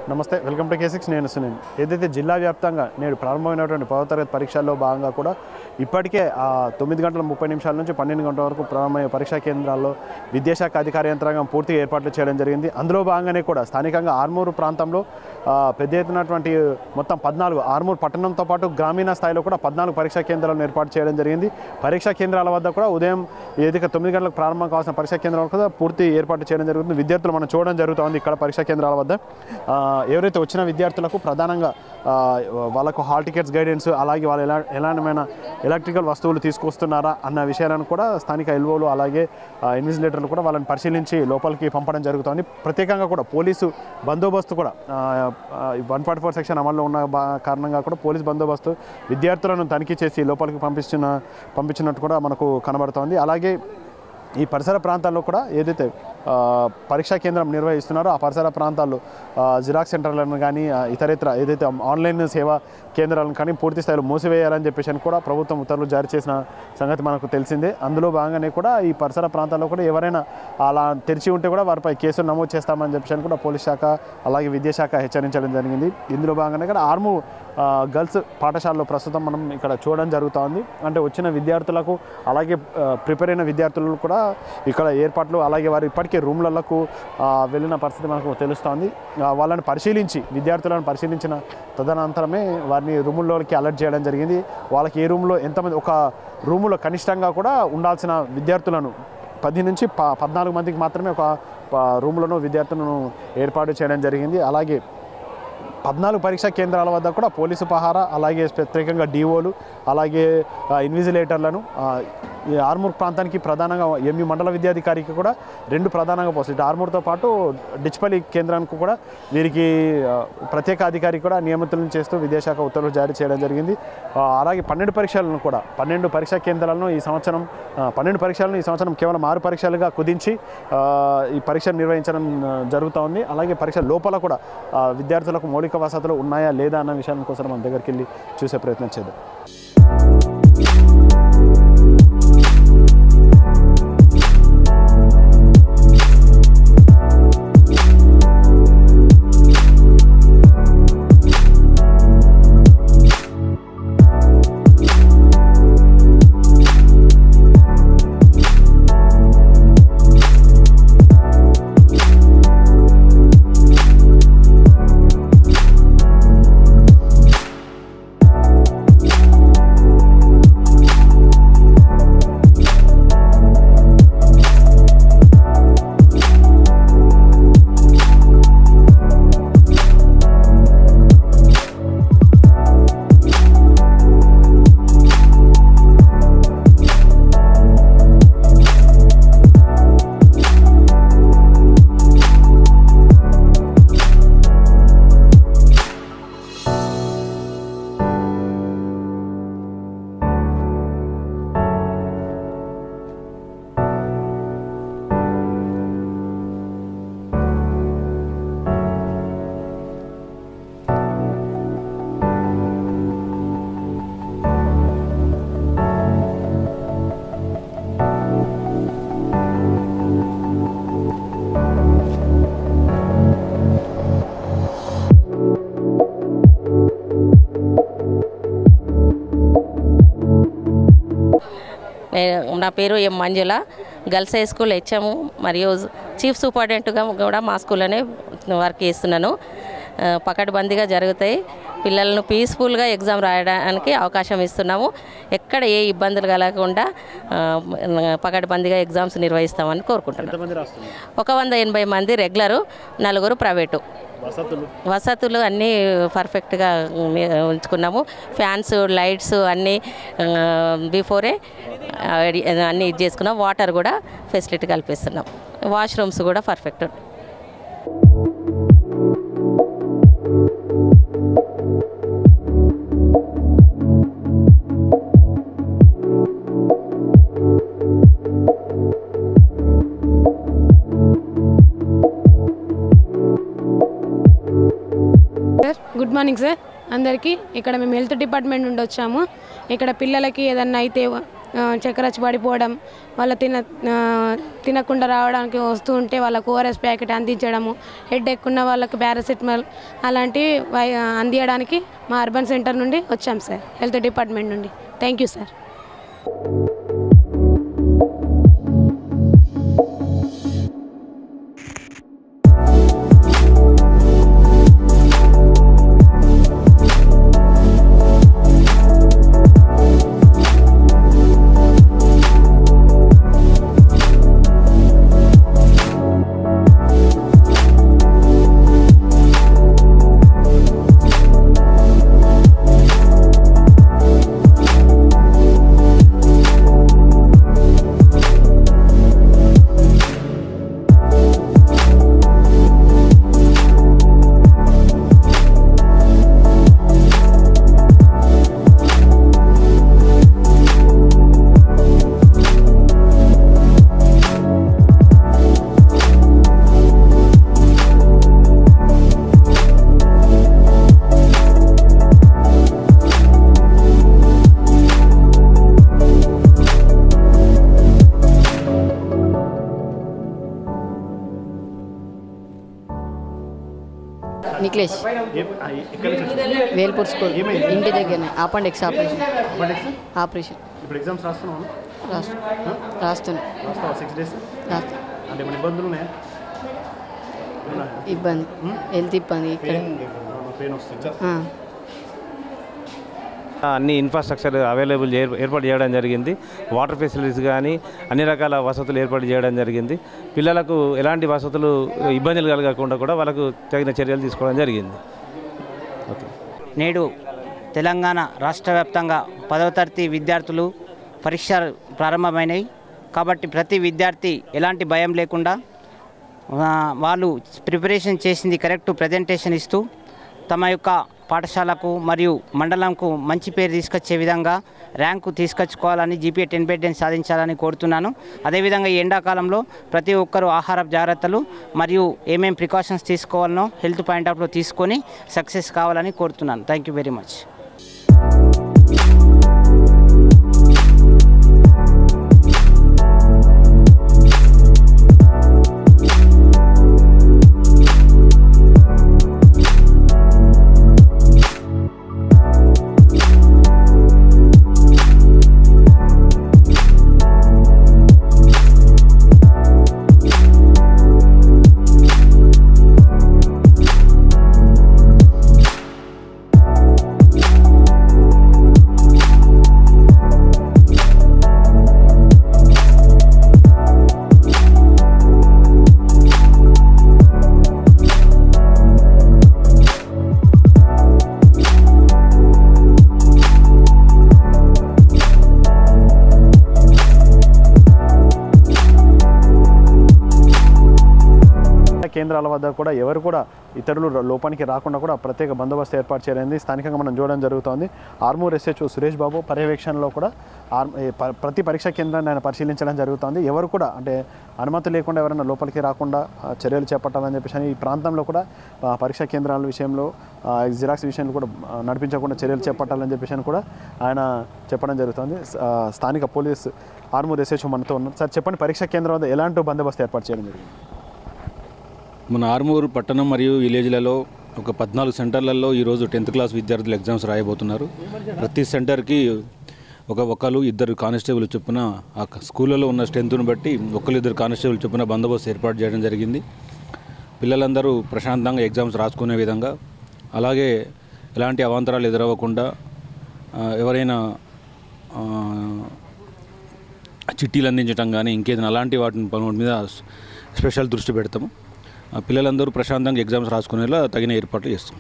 నమస్తే welcome to K six నేను సునీల్ ఏదైతే జిల్లా వ్యాప్తంగా నేడు ప్రారంభమైనటువంటి పదవ తరగతి పరీక్షల్లో భాగంగా కూడా ఇప్పటికే ఆ తొమ్మిది గంటల ముప్పై నిమిషాల నుంచి పన్నెండు గంటల వరకు ప్రారంభమయ్యే పరీక్షా కేంద్రాల్లో విద్యాశాఖ అధికార యంత్రాంగం పూర్తిగా ఏర్పాట్లు చేయడం జరిగింది అందులో భాగంగానే కూడా స్థానికంగా ఆర్మూరు ప్రాంతంలో ఆ, పెద్ద ఎత్తునటువంటి మొత్తం పద్నాలుగు ఆర్మూరు పట్టణంతో పాటు గ్రామీణ స్థాయిలో కూడా పద్నాలుగు పరీక్షా కేంద్రాలను ఏర్పాటు చేయడం జరిగింది పరీక్షా కేంద్రాల వద్ద కూడా ఉదయం ఏదైతే తొమ్మిది గంటలకు ప్రారంభం కావాల్సిన పరీక్షా కేంద్రాలు కూడా పూర్తి ఏర్పాటు చేయడం జరుగుతుంది విద్యార్థులు మనం చూడడం జరుగుతుంది ఇక్కడ పరీక్షా కేంద్రాల వద్ద ఆ, ఎవరైతే వచ్చిన విద్యార్థులకు ప్రధానంగా ఆ, వాళ్ళకు హాల్ టికెట్స్ గైడెన్స్ అలాగే వాళ్ళు ఎలా ఎలాంటిమైన ఎలక్ట్రికల్ వస్తువులు తీసుకొస్తున్నారా అన్న విషయాలను కూడా స్థానిక ఎల్ఓలు అలాగే ఇన్విజిలేటర్లు కూడా వాళ్ళని పరిశీలించి లోపలికి పంపడం జరుగుతుంది ప్రత్యేకంగా కూడా పోలీసు బందోబస్తు కూడా వన్ ఫార్టీ ఫోర్ సెక్షన్ అమల్లో ఉన్న బా- కారణంగా కూడా పోలీస్ బందోబస్తు విద్యార్థులను తనిఖీ చేసి లోపలికి పంపించిన పంపించినట్టు కూడా మనకు కనబడుతోంది అలాగే ఈ పరిసర ప్రాంతాల్లో కూడా ఏదైతే ఆ, పరీక్షా కేంద్రం నిర్వహిస్తున్నారో ఆ పరిసర ప్రాంతాల్లో ఆ, జిరాక్స్ సెంటర్లను కానీ ఆ, ఇతరేతర ఏదైతే ఆన్లైన్ సేవా కేంద్రాలను కానీ పూర్తి స్థాయిలో మూసివేయాలని చెప్పేసి అని కూడా ప్రభుత్వం ఉత్తర్వులు జారీ చేసిన సంగతి మనకు తెలిసిందే అందులో భాగంగానే కూడా ఈ పరిసర ప్రాంతాల్లో కూడా ఎవరైనా అలా తెరిచి ఉంటే కూడా వారిపై కేసులు నమోదు చేస్తామని చెప్పేసి అని కూడా పోలీస్ శాఖ అలాగే విద్యాశాఖ హెచ్చరించడం జరిగింది ఇందులో భాగంగానే కూడా ఆర్ము ఆ, గర్ల్స్ పాఠశాలలో ప్రస్తుతం మనం ఇక్కడ చూడడం జరుగుతోంది అంటే వచ్చిన విద్యార్థులకు అలాగే ఆ, ప్రిపేర్ అయిన విద్యార్థులు కూడా ఇక్కడ ఏర్పాట్లు అలాగే వారు ఇప్పటికే రూమ్లకు ఆ, వెళ్ళిన పరిస్థితి మనకు తెలుస్తోంది ఆ, వాళ్ళని పరిశీలించి విద్యార్థులను పరిశీలించిన తదనంతరమే వారిని రూముల్లోకి అలర్ట్ చేయడం జరిగింది వాళ్ళకి ఏ రూమ్లో ఎంతమంది ఒక రూములో కనిష్టంగా కూడా ఉండాల్సిన విద్యార్థులను పది నుంచి ప పద్నాలుగు మందికి మాత్రమే ఒక ప- రూములను విద్యార్థులను ఏర్పాటు చేయడం జరిగింది అలాగే పద్నాలుగు పరీక్షా కేంద్రాల వద్ద కూడా పోలీసు పహారా అలాగే ప్రత్యేకంగా డిఓలు అలాగే ఆ, ఇన్విజిలేటర్లను ఆ, ఈ ఆర్మూర్ ప్రాంతానికి ప్రధానంగా ఎంఈ మండల విద్యాధికారికి కూడా రెండు ప్రధానంగా పోస్ట్ ఇటు ఆర్మూర్తో పాటు డిచ్పల్లి కేంద్రానికి కూడా వీరికి ఆ, ప్రత్యేక అధికారి కూడా నియమితులను చేస్తూ విద్యాశాఖ ఉత్తర్వులు జారీ చేయడం జరిగింది ఆ, అలాగే పన్నెండు పరీక్షలను కూడా పన్నెండు పరీక్షా కేంద్రాలను ఈ సంవత్సరం ఆ, పన్నెండు పరీక్షలను ఈ సంవత్సరం కేవలం ఆరు పరీక్షలుగా కుదించి ఆ, ఈ పరీక్ష నిర్వహించడం ఆ, జరుగుతూ ఉంది అలాగే పరీక్ష లోపల కూడా ఆ, విద్యార్థులకు మౌలిక వసతులు ఉన్నాయా లేదా అన్న విషయం కోసం మన దగ్గరికి వెళ్ళి చూసే ప్రయత్నం చేద్దాం నేను నా పేరు M Manjula girls high school HM మరియు చీఫ్ సూపరింటెండెంట్గా కూడా మా స్కూల్లోనే వర్క్ చేస్తున్నాను ఆ, పకడ్బందీగా జరుగుతాయి పిల్లలను పీస్ఫుల్గా ఎగ్జామ్ రాయడానికి అవకాశం ఇస్తున్నాము ఎక్కడ ఏ ఇబ్బందులు కలగకుండా ఆ, పకడ్బందీగా ఎగ్జామ్స్ నిర్వహిస్తామని కోరుకుంటున్నాను ఎంతమంది రాస్తున్నారు ఒక వంద ఎనభై మంది రెగ్యులరు నలుగురు ప్రైవేటు వసతులు వసతులు అన్నీ పర్ఫెక్ట్గా ఉంచుకున్నాము ఫ్యాన్స్ లైట్స్ అన్నీ బిఫోరే అన్నీ ఇది చేసుకున్నాం వాటర్ కూడా ఫెసిలిటీ కల్పిస్తున్నాం వాష్రూమ్స్ కూడా perfect sir good morning sir అందరికీ ఇక్కడ మేము హెల్త్ డిపార్ట్మెంట్ నుండి వచ్చాము ఇక్కడ పిల్లలకి ఏదన్నా అయితే ఆ, చక్కెర వచ్చి పడిపోవడం వాళ్ళ తిన ఆ, తినకుండా రావడానికి వస్తూ ఉంటే వాళ్ళకు ఓఆర్ఎస్ ప్యాకెట్ అందించడము హెడ్ ఎక్కున్న వాళ్ళకి పారాసిటమాల్ అలాంటివి వై- అందియడానికి మా అర్బన్ సెంటర్ నుండి వచ్చాం సార్ హెల్త్ డిపార్ట్మెంట్ నుండి థ్యాంక్ యూ సార్ నిఖిలేష్ ఏం- ఆ, ఎక్కడి నుంచి వచ్చారు? వేల్పూర్ స్కూల్ ఏమైంది? ఇంటి దగ్గరనే అపెండిక్స్ ఆపరేషన్ అపెండిక్స్? ఆపరేషన్ ఇప్పుడు ఎగ్జామ్స్ రాస్తున్నావు రాస్తు రాస్తున్నా రాస్తావా సిక్స్ డేస్ రాస్తు అంటే ఏమైనా ఇబ్బందులు ఉన్నాయా ఇబ్బంది హెల్త్ ఇబ్బంది ఇక్కడ పెయిన్ పెయిన్ వస్తుంది ఆ. అన్ని ఇన్ఫ్రాస్ట్రక్చర్ అవైలబుల్ ఏర్- ఏర్పాటు చేయడం జరిగింది వాటర్ ఫెసిలిటీస్ కానీ అన్ని రకాల వసతులు ఏర్పాటు చేయడం జరిగింది పిల్లలకు ఎలాంటి వసతులు ఇబ్బందులు కలగకుండా కూడా వాళ్ళకు తగిన చర్యలు తీసుకోవడం జరిగింది ఓకే నేడు తెలంగాణ రాష్ట్ర వ్యాప్తంగా పదవ తరగతి విద్యార్థులు పరీక్షలు ప్రారంభమైనాయి కాబట్టి ప్రతి విద్యార్థి ఎలాంటి భయం లేకుండా ఆ, వాళ్ళు ప్రిపరేషన్ చేసింది కరెక్ట్ ప్రజెంటేషన్ ఇస్తూ తమ యొక్క పాఠశాలకు మరియు మండలంకు మంచి పేరు తీసుకొచ్చే విధంగా ర్యాంకు తీసుకొచ్చుకోవాలని జీపీఏ టెన్ బై టెన్ సాధించాలని కోరుతున్నాను అదేవిధంగా ఈ ఎండాకాలంలో ప్రతి ఒక్కరూ ఆహార జాగ్రత్తలు మరియు ఏమేం ప్రికాషన్స్ తీసుకోవాలనో హెల్త్ పాయింట్ ఆఫ్లో తీసుకొని సక్సెస్ కావాలని కోరుతున్నాను థ్యాంక్ యూ వెరీ మచ్ కేంద్రాల వద్ద కూడా ఎవరు కూడా ఇతరులు ర- లోపానికి రాకుండా కూడా ప్రత్యేక బందోబస్తు ఏర్పాటు చేయడానికి స్థానికంగా మనం చూడడం జరుగుతోంది ఆర్మూర్ ఎస్హెచ్ఓ సురేష్ బాబు పర్యవేక్షణలో కూడా ఆర్ ఏ ప- ప్రతి పరీక్షా కేంద్రాన్ని ఆయన పరిశీలించడం జరుగుతోంది ఎవరు కూడా అంటే అనుమతి లేకుండా ఎవరైనా లోపలికి రాకుండా ఆ, చర్యలు చేపట్టాలని చెప్పేసి అని ఈ ప్రాంతంలో కూడా ఆ, పరీక్షా కేంద్రాల విషయంలో ఆ, జిరాక్స్ విషయంలో కూడా ఆ, నడిపించకుండా చర్యలు చేపట్టాలని చెప్పేసి అని కూడా ఆయన చెప్పడం జరుగుతుంది స- ఆ, స్థానిక పోలీస్ ఆర్మూర్ ఎస్హెచ్ఓ మనతో ఉన్నారు సార్ చెప్పండి పరీక్షా కేంద్రం వద్ద ఎలాంటి బందోబస్తు ఏర్పాటు చేయడం జరిగింది మన ఆర్మూరు పట్టణం మరియు విలేజ్లలో ఒక పద్నాలుగు సెంటర్లలో ఈరోజు టెన్త్ క్లాస్ విద్యార్థులు ఎగ్జామ్స్ రాయబోతున్నారు ప్రతి సెంటర్కి ఒక ఒకరు ఇద్దరు కానిస్టేబుల్ చొప్పున ఆ స్కూళ్ళలో ఉన్న స్ట్రెంత్ను బట్టి ఒకరు ఇద్దరు కానిస్టేబుల్ చొప్పున బందోబస్తు ఏర్పాటు చేయడం జరిగింది పిల్లలందరూ ప్రశాంతంగా ఎగ్జామ్స్ రాసుకునే విధంగా అలాగే ఎలాంటి అవాంతరాలు ఎదురవ్వకుండా ఆ, ఎవరైనా ఆ, చిట్టీలు అందించడం కానీ ఇంకేదైనా అలాంటి వాటిని పనుల మీద స్పెషల్ దృష్టి పెడతాము ఆ పిల్లలందరూ ప్రశాంతంగా ఎగ్జామ్స్ రాసుకునేలా తగిన ఏర్పాట్లు చేస్తాం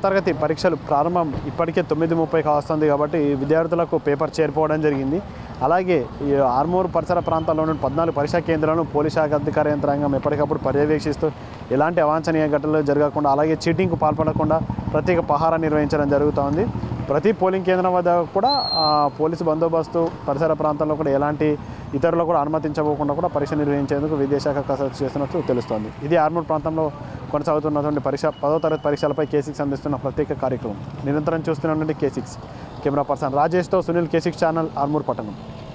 తరగతి పరీక్షలు ప్రారంభం ఇప్పటికే తొమ్మిది ముప్పై కావస్తుంది కాబట్టి విద్యార్థులకు పేపర్ చేరిపోవడం జరిగింది అలాగే ఈ ఆర్మూరు పరిసర ప్రాంతాల్లోని పద్నాలుగు పరీక్షా కేంద్రాలను పోలీస్ శాఖ అధికార యంత్రాంగం ఎప్పటికప్పుడు పర్యవేక్షిస్తూ ఎలాంటి అవాంఛనీయ ఘటనలు జరగకుండా అలాగే చీటింగ్కు పాల్పడకుండా ప్రత్యేక పహారా నిర్వహించడం జరుగుతోంది ప్రతి పోలింగ్ కేంద్రం వద్ద కూడా ఆ, పోలీసు బందోబస్తు పరిసర ప్రాంతాల్లో కూడా ఎలాంటి ఇతరులు కూడా అనుమతించకుండా కూడా పరీక్ష నిర్వహించేందుకు విద్యాశాఖ కసరత్తు చేస్తున్నట్లు తెలుస్తోంది ఇది ఆర్మూర్ ప్రాంతంలో కొనసాగుతున్నటువంటి పరీక్ష పదో తరగతి పరీక్షలపై కే సిక్స్ అందిస్తున్న ప్రత్యేక కార్యక్రమం నిరంతరం చూస్తున్నటువంటి కే సిక్స్ కెమెరా పర్సన్ రాజేష్తో Sunil K six channel Armoor పట్టణం